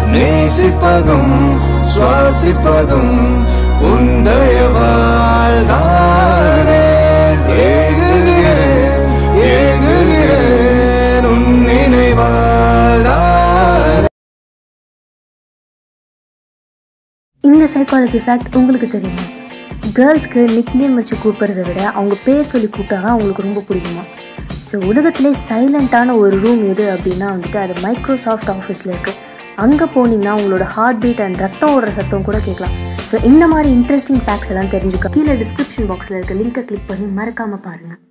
நேசிப்பதும் சுவாசிப்பதும் உந்தயவால் தானே ஏங்குகிறேன் ஏங்குகிறேன் உன் நினைவால் தானே இந்த சைக்காலஜி ஃபேக்ட் உங்களுக்கு தெரியுமா கேர்ள்ஸ்க்கு நிக்நேம் வச்சு கூப்பிட்றத விட அவங்க பேர் சொல்லி கூப்பிட்டா தான் அவங்களுக்கு ரொம்ப பிடிக்குமா ஸோ உலகத்திலே சைலண்ட்டான ஒரு ரூம் எது அப்படின்னா வந்துட்டு அது மைக்ரோசாஃப்ட் ஆஃபீஸில் இருக்குது அங்கே போனீங்கன்னா உங்களோட ஹார்ட் பீட் அண்ட் ரத்தம் ஓடுற சத்தம் கூட கேட்கலாம் ஸோ இந்த மாதிரி இன்ட்ரெஸ்டிங் ஃபேக்ட்ஸ் எல்லாம் தெரிஞ்சுக்க கீழே டிஸ்கிரிப்ஷன் பாக்ஸில் இருக்க லிங்கை கிளிக் பண்ணி மறக்காமல் பாருங்கள்